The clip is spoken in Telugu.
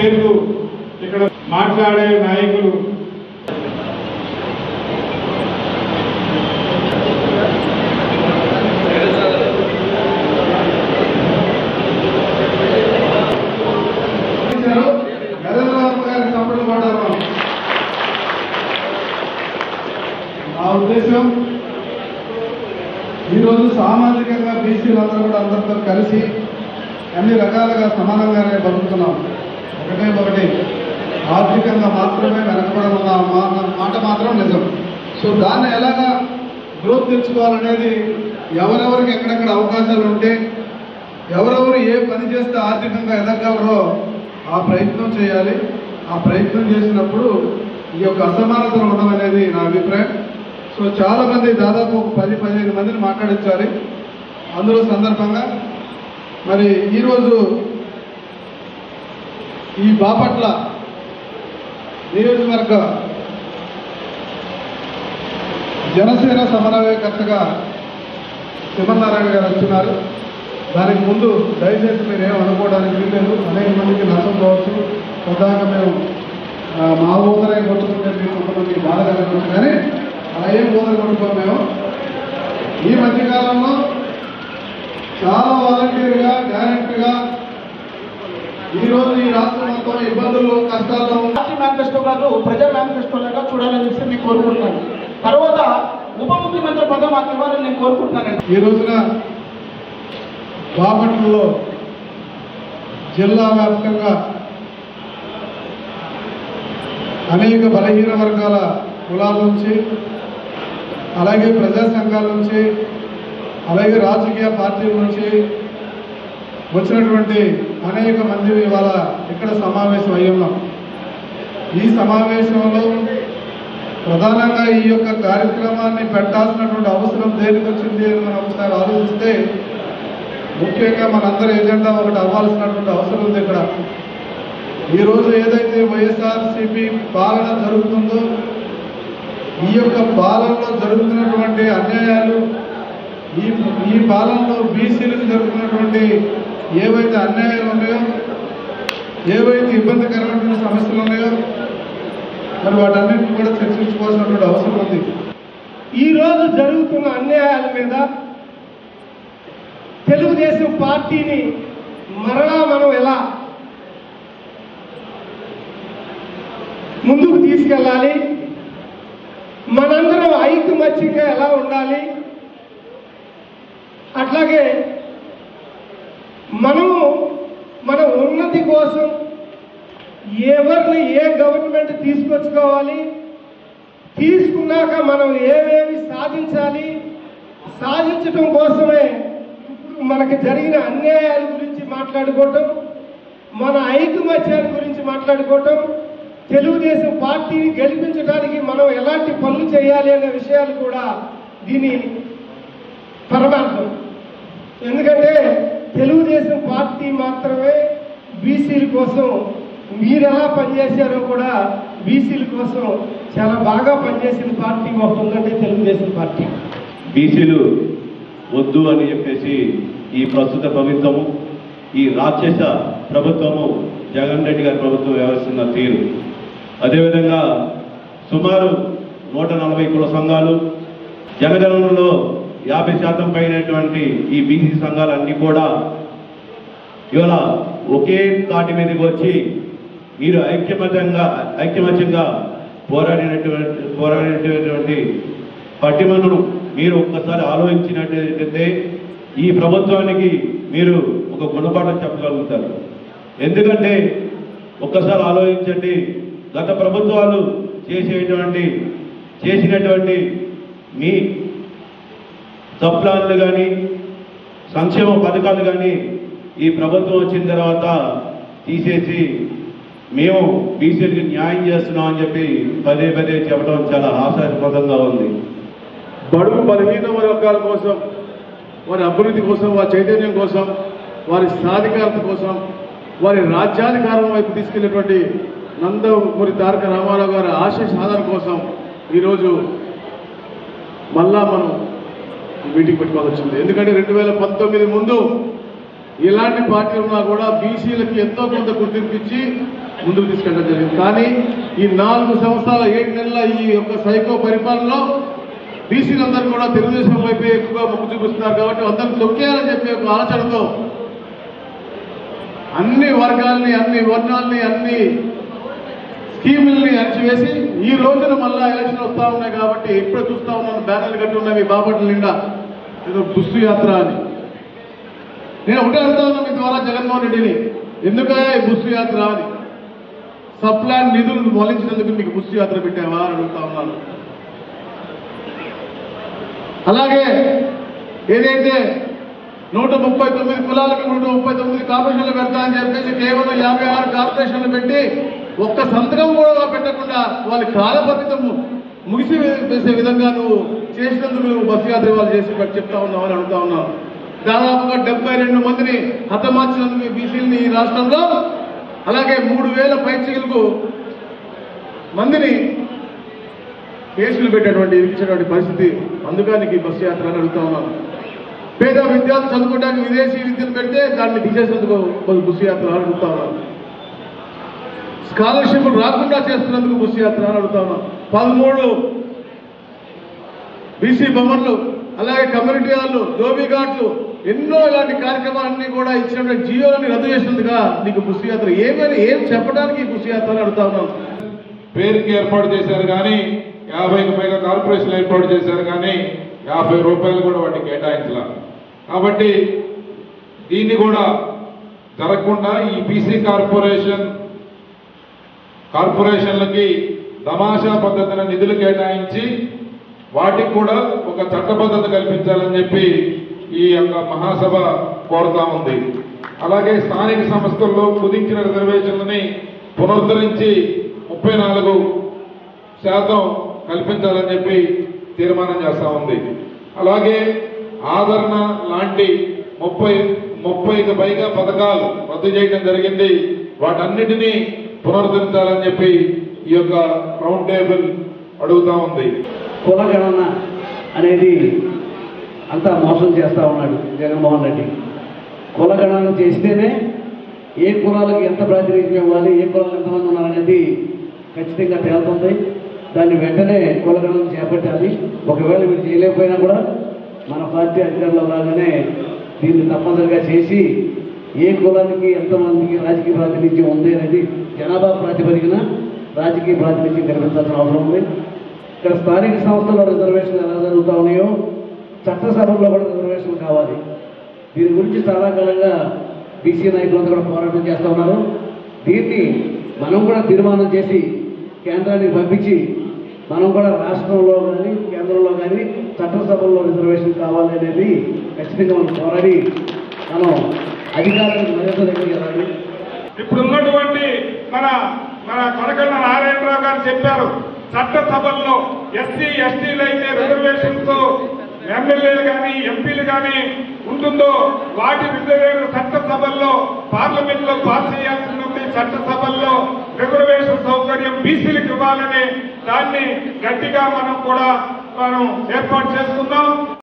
పేర్లు ఇక్కడ మాట్లాడే నాయకులు నరేంద్రబాబు గారికి చప్పట్లు కొట్టాలి మనం. నా ఉద్దేశం ఈరోజు సామాజికంగా బీసీలందరూ కూడా అందరితో కలిసి అన్ని రకాలుగా సమానంగానే బతుకుతున్నాం ఒకటే ఒకటి ఆర్థికంగా మాత్రమే వెనకబడి ఉన్న మా- మాట మాత్రం నిజం సో దాన్ని ఎలాగా గ్రోత్ తెచ్చుకోవాలనేది ఎవరెవరికి ఎక్కడెక్కడ అవకాశాలు ఉంటే ఎవరెవరు ఏ పని చేస్తే ఆర్థికంగా ఎదగలరో ఆ ప్రయత్నం చేయాలి ఆ ప్రయత్నం చేసినప్పుడు ఈ యొక్క అసమానతలు ఉండడం అనేది నా అభిప్రాయం సో చాలా మంది దాదాపు ఒక పది పదిహేను మందిని మాట్లాడించాలి అందులో సందర్భంగా మరి ఈరోజు ఈ బాపట్ల నియోజకవర్గ జనసేన సమన్వయకర్తగా శివనారాయణ గారు వచ్చినారు దానికి ముందు దయచేసి మీరు ఏం అనుకోవడానికి వీల్లేదు అనేక మందికి నష్టం పోవచ్చు ప్రధానంగా మేము ఆ, మా ఊదరే కొట్టుకుంటే మీరు కొంతమందికి బాధ కలగవచ్చు కానీ అలా ఏం ఊదర కొట్టుకోం మేము ఈ మధ్యకాలంలో చాలా వాలంటీర్గా డైరెక్ట్గా ఈరోజు ఈ రాష్ట్రం మొత్తం ఇబ్బందుల్లో కష్టాల్లో ఉన్న పార్టీ మేనిఫెస్టో కాదు ప్రజా మేనిఫెస్టో లాగా చూడాలని చెప్పి నేను కోరుకుంటున్నాను తర్వాత ఉప ముఖ్యమంత్రి పదం మాకు ఇవ్వాలని నేను కోరుకుంటున్నానండి ఈ రోజున బాపట్లలో జిల్లా వ్యాప్తంగా అనేక బలహీన వర్గాల కులాల నుంచి అలాగే ప్రజా సంఘాల నుంచి అలాగే రాజకీయ పార్టీల నుంచి వచ్చినటువంటి అనేక మంది ఇవాళ ఇక్కడ సమావేశం అయి ఉన్నాం ఈ సమావేశంలో ప్రధానంగా ఈ యొక్క కార్యక్రమాన్ని పెట్టాల్సినటువంటి అవసరం దేనికి వచ్చింది అని మనం ఒకసారి ఆలోచిస్తే ముఖ్యంగా మనందరి ఎజెండా ఒకటి అవ్వాల్సినటువంటి అవసరం ఉంది ఇక్కడ ఈ రోజు ఏదైతే వైఎస్ఆర్సీపీ పాలన జరుగుతుందో ఈ యొక్క పాలనలో జరుగుతున్నటువంటి అన్యాయాలు ఈ ఈ పాలనలో బీసీలకు జరుగుతున్నటువంటి ఏవైతే అన్యాయాలు ఉన్నాయో ఏవైతే ఇబ్బందికరమైనటువంటి సమస్యలు ఉన్నాయో మరి వాటన్నిటిని కూడా చర్చించుకోవాల్సినటువంటి అవసరం ఉంది ఈ రోజు జరుగుతున్న అన్యాయాల మీద తెలుగుదేశం పార్టీని మరలా మనం ఎలా ముందుకు తీసుకెళ్ళాలి మనందరం ఐకమత్యంగా ఎలా ఉండాలి అట్లాగే మనము మన ఉన్నతి కోసం ఎవరిని ఏ గవర్నమెంట్ తీసుకొచ్చుకోవాలి తీసుకున్నాక మనం ఏమేమి సాధించాలి సాధించటం కోసమే ఇప్పుడు మనకి జరిగిన అన్యాయాల గురించి మాట్లాడుకోవటం మన ఐకమత్యాల గురించి మాట్లాడుకోవటం తెలుగుదేశం పార్టీని గెలిపించడానికి మనం ఎలాంటి పనులు చేయాలి అనే విషయాలు కూడా దీని పరమార్థం ఎందుకంటే తెలుగుదేశం పార్టీ మాత్రమే బీసీల కోసం మీరు ఎలా పనిచేశారో కూడా బీసీల కోసం చాలా బాగా పనిచేసిన పార్టీ ఒకటి ఉందంటే తెలుగుదేశం పార్టీ బీసీలు వద్దు అని చెప్పేసి ఈ ప్రస్తుత ప్రభుత్వము ఈ రాక్షస ప్రభుత్వము జగన్ రెడ్డి గారి ప్రభుత్వం వ్యవహరిస్తున్న తీరు అదేవిధంగా సుమారు నూట నలభై కుల సంఘాలు జనగణనలో యాభై శాతం పైనటువంటి ఈ బీసీ సంఘాలన్నీ కూడా ఇవాళ ఒకే తాటి మీదకి వచ్చి మీరు ఐక్యమత్యంగా ఐక్యమత్యంగా పోరాడినటువంటి పోరాడినటువంటి పట్టిమను మీరు ఒక్కసారి ఆలోచించినట్లయితే ఈ ప్రభుత్వానికి మీరు ఒక గుణపాఠం చెప్పగలుగుతారు ఎందుకంటే ఒక్కసారి ఆలోచించండి గత ప్రభుత్వాలు చేసేటువంటి చేసినటువంటి మీ సప్లాన్లు కానీ సంక్షేమ పథకాలు కానీ ఈ ప్రభుత్వం వచ్చిన తర్వాత తీసేసి మేము బీసీలకి న్యాయం చేస్తున్నాం అని చెప్పి పదే పదే చెప్పడం చాలా ఆశాస్పదంగా ఉంది బడుగు బలహీన వర్గాల కోసం వారి అభివృద్ధి కోసం వారి చైతన్యం కోసం వారి సాధికారత కోసం వారి రాజ్యాధికారం వైపు తీసుకెళ్లేటువంటి నందమూరి తారక రామారావు గారి ఆశయ సాధన కోసం ఈరోజు మళ్ళా మనం ఈ మీటింగ్ పెట్టుకోవాల్సి వచ్చింది ఎందుకంటే రెండు వేల పంతొమ్మిది ముందు ఇలాంటి పార్టీలు ఉన్నా కూడా బీసీలకి ఎంతో కొంత గుర్తింపు ఇచ్చి ముందుకు తీసుకెళ్ళడం జరిగింది కానీ ఈ నాలుగు సంవత్సరాల ఏడు నెలల ఈ యొక్క సైకో పరిపాలనలో బీసీలందరూ కూడా తెలుగుదేశం వైపే ఎక్కువగా మొగ్గు చూపిస్తున్నారు కాబట్టి అందరిని తొక్కేయాలని చెప్పి ఒక ఆలోచనతో అన్ని వర్గాల్ని అన్ని వర్ణాల్ని అన్ని స్కీముల్ని అణచివేసి ఈ రోజున మళ్ళా ఎలక్షన్ వస్తా ఉన్నాయి కాబట్టి ఇప్పుడే చూస్తా ఉన్నాను బ్యానర్లు కట్టి ఉన్నాయి మీ బాపట్ల నిండా ఏదో బుస్సు యాత్ర అని నేను ఒకటే అడుగుతా ఉన్నా మీ ద్వారా జగన్మోహన్ రెడ్డిని ఎందుకే ఈ బుస్సు యాత్ర అని సప్లాన్ నిధులను మొలించినందుకు మీకు బుస్సు యాత్ర పెట్టావా అని అడుగుతా ఉన్నాను అలాగే ఏదైతే నూట ముప్పై తొమ్మిది కులాలకి నూట ముప్పై తొమ్మిది కార్పొరేషన్లు పెడతా అని చెప్పేసి కేవలం యాభై ఆరు కార్పొరేషన్లు పెట్టి ఒక్క సంతకం కూడా పెట్టకుండా వాళ్ళ కాలపరిమితం ముగిసి వేసే విధంగా నువ్వు చేసినందుకు నువ్వు బస్సు యాత్ర వాళ్ళు చేసి పెట్టి చెప్తా ఉన్నావు అని అడుగుతా ఉన్నావు దాదాపుగా డెబ్బై రెండు మందిని హతమార్చినందుకు బీసీలని ఈ రాష్ట్రంలో అలాగే మూడు వేల పైచిలకు మందిని కేసులు పెట్టేటువంటి ఇచ్చినటువంటి పరిస్థితి అందుకని బస్సు యాత్ర అని అడుగుతా ఉన్నాను పేద విద్యార్థులు చదువుకోవడానికి విదేశీ విద్యను పెడితే దాన్ని తీసేసేందుకు బస్సు యాత్ర అని అడుగుతా ఉన్నాను స్కాలర్షిప్ రాకుండా చేస్తున్నందుకు బస్సు యాత్ర అని అడుగుతా ఉన్నాను పదమూడు బీసీ భవన్లు అలాగే కమ్యూనిటీ హాల్లు ధోబీ ఘాట్లు ఎన్నో ఇలాంటి కార్యక్రమాలన్నీ కూడా ఇచ్చినటువంటి జియోని రద్దు చేసినందుగా నీకు బుస్సు యాత్ర ఏమని ఏం చెప్పడానికి ఈ బుస్సు యాత్ర అని అడుగుతా ఉన్నాను పేరుకి ఏర్పాటు చేశారు కానీ యాభైకి పైగా కార్పొరేషన్లు ఏర్పాటు చేశారు కానీ యాభై రూపాయలు కూడా వాటికి కేటాయించాల కాబట్టి దీన్ని కూడా జరగకుండా ఈ బీసీ కార్పొరేషన్ కార్పొరేషన్లకి తమాషా పద్ధతిన నిధులు కేటాయించి వాటికి కూడా ఒక చట్టబద్ధత కల్పించాలని చెప్పి ఈ యొక్క మహాసభ కోరుతా ఉంది అలాగే స్థానిక సంస్థల్లో కుదించిన రిజర్వేషన్లని పునరుద్ధరించి ముప్పై నాలుగు శాతం కల్పించాలని చెప్పి తీర్మానం చేస్తా ఉంది అలాగే ఆదరణ లాంటి ముప్పై ముప్పైకి పైగా పథకాలు రద్దు చేయడం జరిగింది వాటన్నిటినీ పునరుద్ధరించాలని చెప్పి ఈ యొక్క రౌండ్ టేబుల్ అడుగుతా ఉంది కులగణన అనేది అంతా మోసం చేస్తా ఉన్నాడు జగన్మోహన్ రెడ్డి కులగణన చేస్తేనే ఏ కులాలకు ఎంత ప్రాతినిధ్యం ఇవ్వాలి ఏ కులాలు ఎంతమంది ఉన్నారనేది ఖచ్చితంగా తేలుతుంది దాన్ని వెంటనే కులగణన చేపట్టాలి ఒకవేళ మీరు చేయలేకపోయినా కూడా మన పార్టీ అధికారంలో రాగానే దీన్ని తప్పనిసరిగా చేసి ఏ కులానికి ఎంతమందికి రాజకీయ ప్రాతినిధ్యం ఉంది అనేది జనాభా ప్రాతిపదికన రాజకీయ ప్రాతినిధ్యం కల్పించాల్సిన అవసరం ఉంది ఇక్కడ స్థానిక సంస్థల్లో రిజర్వేషన్లు ఎలా జరుగుతా ఉన్నాయో చట్టసభల్లో కూడా రిజర్వేషన్లు కావాలి దీని గురించి చాలా కాలంగా బీసీ నాయకులంతా కూడా పోరాటం చేస్తూ ఉన్నారు దీన్ని మనం కూడా తీర్మానం చేసి కేంద్రానికి పంపించి మనం కూడా రాష్ట్రంలో కానీ కేంద్రంలో కానీ చట్టసభల్లో రిజర్వేషన్ కావాలి అనేది ఖచ్చితంగా మనం పోరాడి మనం అధికారులకు మరింత దగ్గరికి వెళ్ళాలి ఇప్పుడు ఉన్నటువంటి మన మన కొనకళ్ళ నారాయణరావు గారు చెప్పారు చట్టసభల్లో ఎస్సీ ఎస్టీలు అయితే రిజర్వేషన్స్ ఎమ్మెల్యేలు కానీ ఎంపీలు కానీ ఉంటుందో వాటి రిజర్వేషన్ చట్టసభల్లో పార్లమెంట్ లో పాస్ చేయాల్సి ఉంది చట్టసభల్లో రిజర్వేషన్ సౌకర్యం బీసీలకు ఇవ్వాలని దాన్ని గట్టిగా మనం కూడా మనం ఏర్పాటు చేసుకుందాం